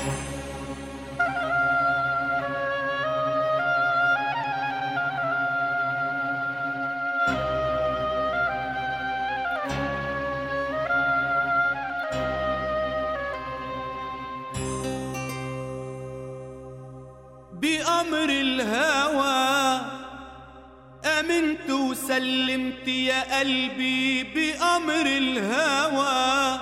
بأمر الهوى أمنت وسلمت يا قلبي بأمر الهوى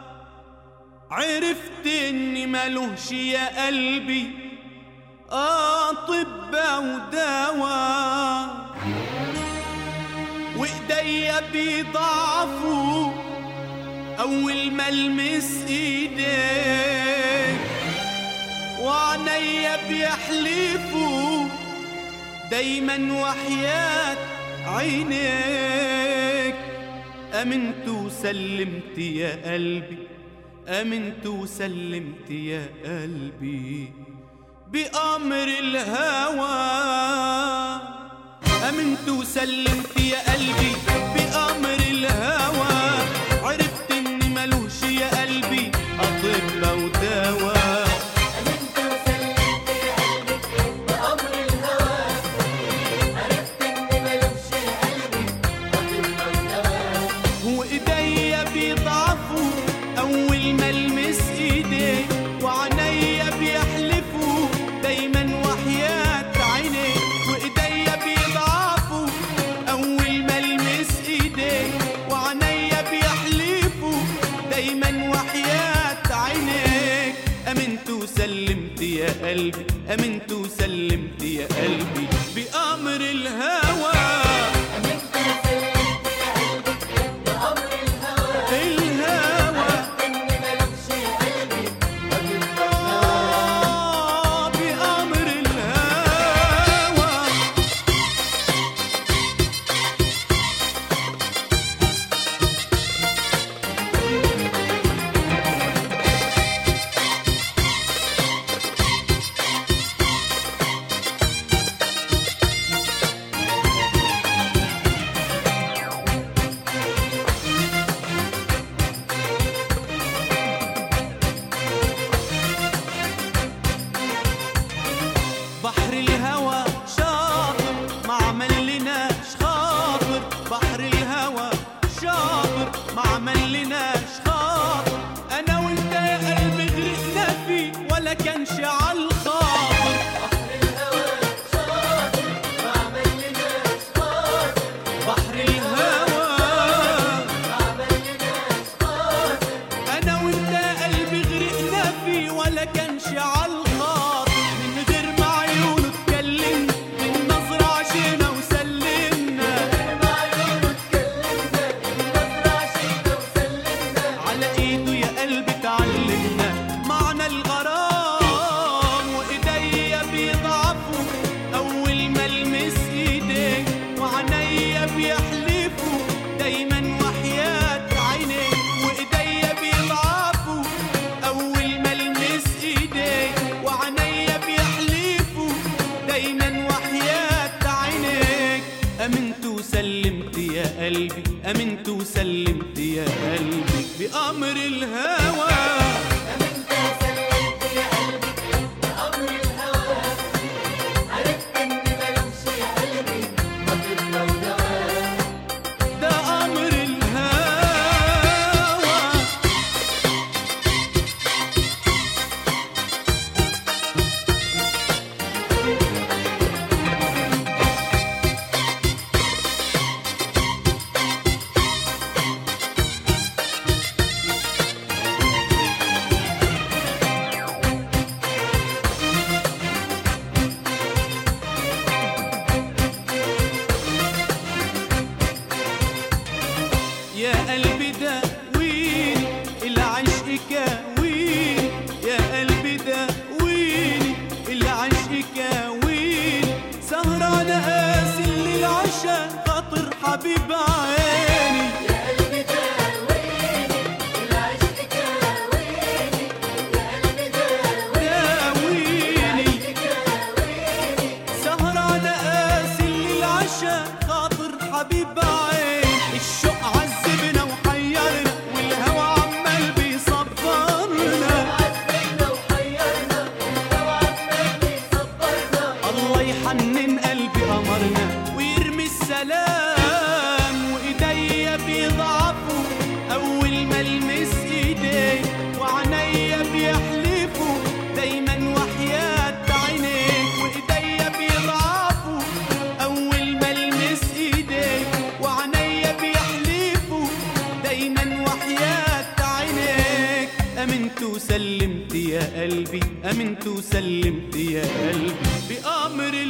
عرفت إني ملوش يا قلبي أطباء ودواء وإيديا بيضعفوا أول ما ألمس إيديك وعينيا بيحلفوا دايما وحياة عينيك أمنت وسلمت يا قلبي أمنت وسلمت يا قلبي بأمر الهوى أمنت وسلمت يا قلبي بأمر الهوى عرفت إني ملوش يا قلبي أطباء ودواء أمنت وسلمت يا قلبي بأمر الهوى عرفت إن ملوش قلبي أطباء ودواء وايديا بيضعفوا اول ما المس ايديك وعينيا بيحلفوا دايما وحياة عينيك وايديا بيضعفوا اول ما المس ايديك وعينيا بيحلفوا دايما وحياة عينيك امنت وسلمت يا قلبي امنت وسلمت يا قلبي بامر الهوى أمنت وسلمت يا قلبي بأمر الهوى الهوى إن ملوش قلبي أطباء آه بأمر الهوى بحر الهوى شاطر ما عملناش خاطر بحر الهوى شاطر ما عملناش خاطر انا وانت يا قلبي غرقنا فيه ولا كانش على الخاطر بحر الهوى شاطر ما عملناش خاطر بحر الهوى ما عملناش خاطر انا وانت يا قلبي غرقنا فيه ولا كانش على الخاطر من غير ما عيونه اتكلم من نظرة عشينا وسلمنا بعيونه اتكلمنا النظرة عشينا وسلمنا على ايده يا قلبي اتعلمنا معنى الغرام وايديا بيضعفوا اول ما المس ايديك وعينيا بيحلفوا دايما وحياة عينيك وايديا بيضعفوا اول ما المس ايديك وعينيا بيحلفوا دايما وحياة عينيك امنت وسلمت يا قلبي امنت وسلمت يا قلبي بامر الهوى أمنت وسلمت يا قلبي بأمر الهوى عرفت إن ملوش قلبي أطباء ودواء ده امر الهوى يا قلبي داويني العشق كاويني يا قلبي داويني العشق كاويني سهران قاسي للعشا خاطر حبيب عيني يا قلبي داويني العشق كاويني يا قلبي داويني داويني سهران قاسي للعشا خاطر حبيب عين الشوق عذبنا وحيرنا والهوى عمال بيصبرنا عذبنا وحيرنا امنت وسلمت يا قلبي امنت وسلمت يا قلبي بامر